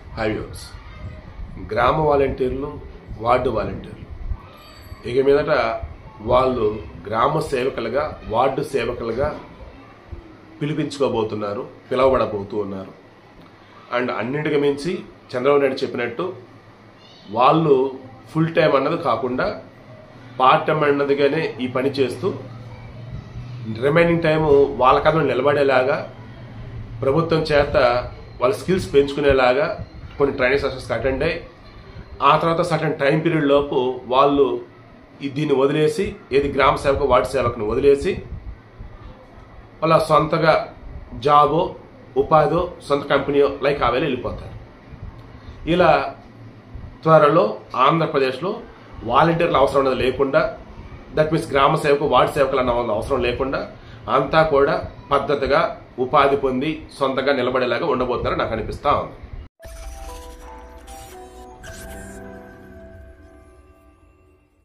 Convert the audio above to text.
highways గ్రామ వాలంటీర్లు ward వాలంటీర్లు ఇక మీదట వాళ్ళు గ్రామ సేవకులుగా వార్డు సేవకులుగా పిలిపించుకోబోతున్నారు పిలవబడబోతూ ఉన్నారు అండ్ అన్నింటికి మించి చంద్రబాబు నాయుడు చెప్పినట్టు వాళ్ళు ఫుల్ టైం అన్నది కాకుండా పార్ట్ టైం అన్నదిగానే ఈ పని చేస్తూ రిమైనింగ్ టైము వాళ్ళ కథలు నిలబడేలాగా ప్రభుత్వం చేత వాళ్ళ స్కిల్స్ పెంచుకునేలాగా కొన్ని ట్రైనింగ్ సెషన్స్కి అటెండ్ అయ్యి ఆ తర్వాత సర్టన్ టైం పీరియడ్ లోపు వాళ్ళు ఈ- దీన్ని వదిలేసి ఏది గ్రామ సేవకు వార్డు సేవకుని వదిలేసి వాళ్ళ సొంతగా జాబో ఉపాధో సొంత కంపెనీయో లైక్ ఆవేళ వెళ్ళిపోతారు ఇలా త్వరలో ఆంధ్రప్రదేశ్లో వాలంటీర్ల అవసరం అనేది లేకుండా దట్ మీన్స్ గ్రామ సేవకు వార్డు సేవకులు అన్న వాళ్ళ అవసరం లేకుండా అంతా కూడా పద్ధతిగా ఉపాధి పొంది సొంతంగా నిలబడేలాగా ఉండబోతున్నారని నాకు అనిపిస్తా ఉంది